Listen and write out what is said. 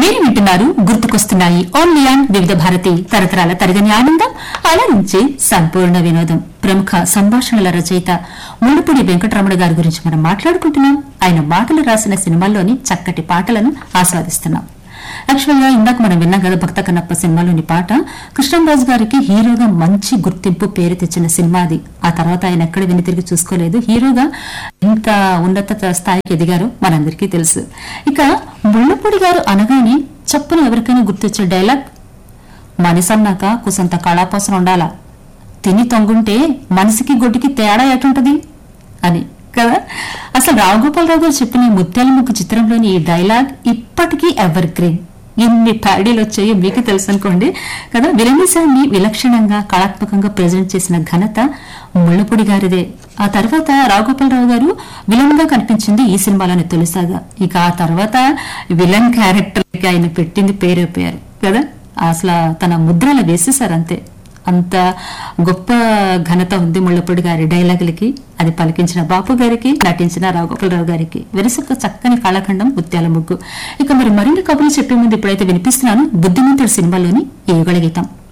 మీరు వింటున్నారు గుర్తుకొస్తున్నాయి ఓన్లీ ఆన్ వివిధ భారతి తరతరాల తరగని ఆనందం అలరించి సంపూర్ణ వినోదం ప్రముఖ సంభాషణల రచయిత ముడుపుడి వెంకటరమణ గారి గురించి మనం మాట్లాడుకుంటున్నాం ఆయన మాటలు రాసిన సినిమాల్లోని చక్కటి పాటలను ఆస్వాదిస్తున్నాం యాక్చువల్ గా ఇందాక మనం విన్నాం కదా భక్త కన్నప్ప సినిమాలోని పాట కృష్ణంరాజు గారికి హీరోగా మంచి గుర్తింపు పేరు తెచ్చిన సినిమా అది ఆ తర్వాత ఆయన ఎక్కడ విని తిరిగి చూసుకోలేదు హీరోగా ఇంత ఉన్నత స్థాయికి ఎదిగారో మనందరికీ తెలుసు ఇక ముళ్ళపూడి గారు అనగానే చప్పున ఎవరికైనా గుర్తొచ్చే డైలాగ్ మనిసన్నాక కుసంత కళాపోసన ఉండాలా తిని తొంగుంటే మనసుకి గొడ్డుకి తేడా ఎటుంటది అని కదా అసలు రావుగోపాలరావు గారు చెప్పిన ఈ ముత్యాల ముగ్గు చిత్రంలోని ఈ డైలాగ్ ఇప్పటికీ ఎవర్ గ్రీన్ ఎన్ని ప్యాడీలు వచ్చాయో మీకు తెలుసు అనుకోండి కదా విలనిసాన్ని విలక్షణంగా కళాత్మకంగా ప్రజెంట్ చేసిన ఘనత ముళ్ళపూడి గారిదే ఆ తర్వాత రావుగోపాలరావు గారు విలన్ గా కనిపించింది ఈ సినిమాలోని తొలిసాగా ఇక ఆ తర్వాత విలన్ క్యారెక్టర్ కి ఆయన పెట్టింది పేరైపోయారు కదా అసలు తన ముద్రలు వేసేసారు అంతే అంత గొప్ప ఘనత ఉంది ముళ్ళపూడి గారి డైలాగులకి అది పలికించిన బాపు గారికి నటించిన రాఘోపాలరావు గారికి వెరసొక్క చక్కని కళాఖండం ముత్యాల ముగ్గు ఇక మరి మరిన్ని కబుర్లు చెప్పే ముందు ఇప్పుడైతే వినిపిస్తున్నాను బుద్ధిమంతుడు సినిమాలోని ఈ యుగళ గీతం